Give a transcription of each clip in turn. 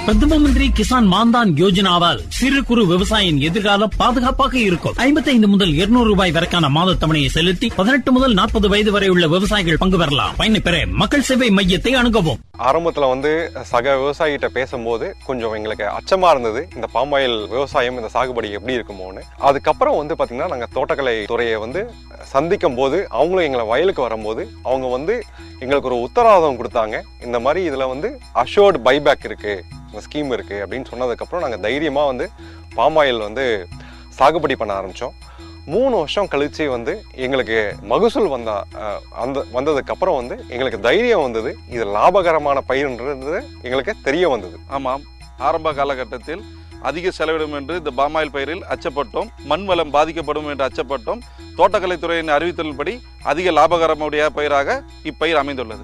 பிரதம மந்திரி கிசான் மான்தான் யோஜனாவால் சிறு குறு விவசாயியின் எதிர்காலம் பாதுகாப்பாக இருக்கும் 55 முதல் 200 ரூபாய் வரைக்கான மாத தவணையை செலுத்தி பதினெட்டு முதல் நாற்பது வயது வரை உள்ள விவசாயிகள் பங்கு பெறலாம் பயனை பெற மக்கள் சேவை மையத்தை அணுகவும் ஆரம்பத்துல வந்து சக விவசாயிகிட்ட பேசும்போது கொஞ்சம் எங்களுக்கு அச்சமா இருந்தது இந்த பாமாயில் விவசாயம் இந்த சாகுபடி எப்படி இருக்குமோன்னு அதுக்கப்புறம் வந்து பாத்தீங்கன்னா நாங்க தோட்டக்கலை துறையை வந்து சந்திக்கும் போது அவங்களும் எங்களை வயலுக்கு வரும்போது அவங்க வந்து எங்களுக்கு ஒரு உத்தரவாதம் கொடுத்தாங்க இந்த மாதிரி இதுல வந்து அஷோர்டு பைபேக் இருக்கு இந்த ஸ்கீம் இருக்கு அப்படின்னு சொன்னதுக்கப்புறம் நாங்க தைரியமா வந்து பாமாயில் வந்து சாகுபடி பண்ண ஆரம்பிச்சோம் மூணு வருஷம் கழிச்சு வந்து எங்களுக்கு மகசூல் வந்தா அஹ், அந்த வந்ததுக்கு அப்புறம் வந்து எங்களுக்கு தைரியம் வந்தது இது லாபகரமான பயிர்ன்றது எங்களுக்கு தெரிய வந்தது ஆமாம் ஆரம்ப காலகட்டத்தில் அதிக செலவிடும் என்று இந்த பாமாயில் பயிரில் அச்சப்பட்டோம் மண் வளம் பாதிக்கப்படும் என்று அச்சப்பட்டோம் தோட்டக்கலைத்துறையின் அறிவித்தலின்படி அதிக லாபகரமுடைய பயிராக இப்பயிர் அமைந்துள்ளது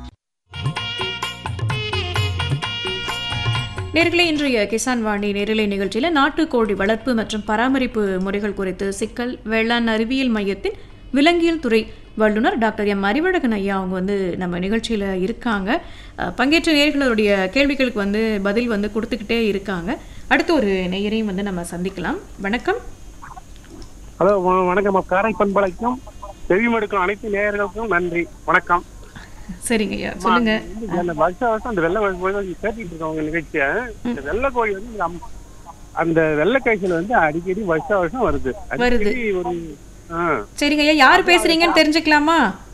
நேர்களே இன்றைய கிசான் வாணி நேரலை நிகழ்ச்சியில் நாட்டுக்கோழி வளர்ப்பு மற்றும் பராமரிப்பு முறைகள் குறித்து சிக்கல் வேளாண் அறிவியல் மையத்தின் விலங்கியல் துறை வல்லுநர் டாக்டர் எம் அறிவழகன் ஐயா அவங்க வந்து நம்ம நிகழ்ச்சியில் இருக்காங்க அஹ், பங்கேற்ற நேர்களுடைய கேள்விகளுக்கு வந்து பதில் வந்து கொடுத்துக்கிட்டே இருக்காங்க அடுத்து ஒரு நேயரையும் வந்து நம்ம சந்திக்கலாம் வணக்கம் ஹலோ வ- வணக்கம் காரை பண்பலைக்கும் செவிமடுக்கும் அனைத்து நேயர்களுக்கும் நன்றி வணக்கம் சரிங்க ஐயா சொல்லுங்க இந்த வருஷம் வருஷம் அந்த வெள்ளை கோழி கோழி கேட்டுட்டு இருக்கோம் உங்க நிகழ்ச்சியை இந்த வெள்ளை கோழி வந்து இந்த அம்- அந்த வெள்ளை காய்ச்சல் வந்து அடிக்கடி வருஷம் வருஷம் வருது வருது. அடிக்கடி ஒரு ஆ சரிங்க ஐயா யார் பேசுறீங்கன்னு தெரிஞ்சுக்கலாமா